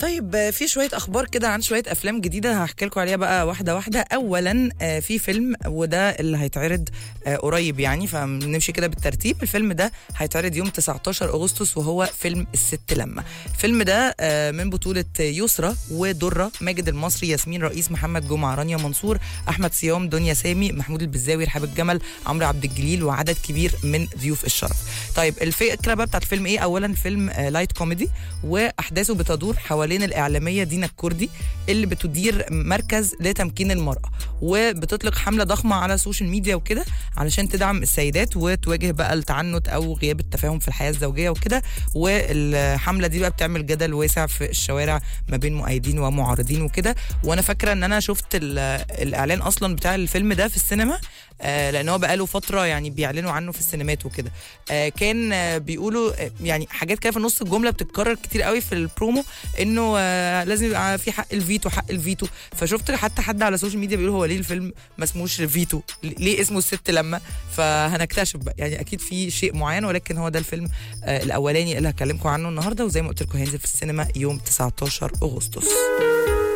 طيب آه، في شويه اخبار كده عن شويه افلام جديده هحكي لكم عليها بقى واحده واحده اولا آه، في فيلم وده اللي هيتعرض آه، قريب يعني فنمشي كده بالترتيب الفيلم ده هيتعرض يوم 19 اغسطس وهو فيلم الست لما الفيلم ده آه، من بطوله يسرى ودره ماجد المصري ياسمين رئيس محمد جمعه رانيا منصور احمد صيام دنيا سامي محمود البزاوي رحاب الجمل عمرو عبد الجليل وعدد كبير من ضيوف الشرف طيب الفكره بقى بتاعت الفيلم ايه اولا فيلم آه، لايت كوميدي واحداثه بتدور حوالين الاعلاميه دينا الكردي اللي بتدير مركز لتمكين المراه وبتطلق حمله ضخمه على السوشيال ميديا وكده علشان تدعم السيدات وتواجه بقى التعنت او غياب التفاهم في الحياه الزوجيه وكده والحمله دي بقى بتعمل جدل واسع في الشوارع ما بين مؤيدين ومعارضين وكده وانا فاكره ان انا شفت ال- الاعلان اصلا بتاع الفيلم ده في السينما آه، لان هو بقاله فتره يعني بيعلنوا عنه في السينمات وكده آه، كان آه، بيقولوا آه، يعني حاجات كده في نص الجمله بتتكرر كتير قوي في البرومو انه آه، لازم يبقى في حق الفيتو حق الفيتو فشفت حتى حد على السوشيال ميديا بيقول هو ليه الفيلم ما اسموش فيتو ليه اسمه الست لما فهنكتشف بقى يعني اكيد في شيء معين ولكن هو ده الفيلم آه، الاولاني اللي هكلمكم عنه النهارده وزي ما قلت لكم هينزل في السينما يوم 19 اغسطس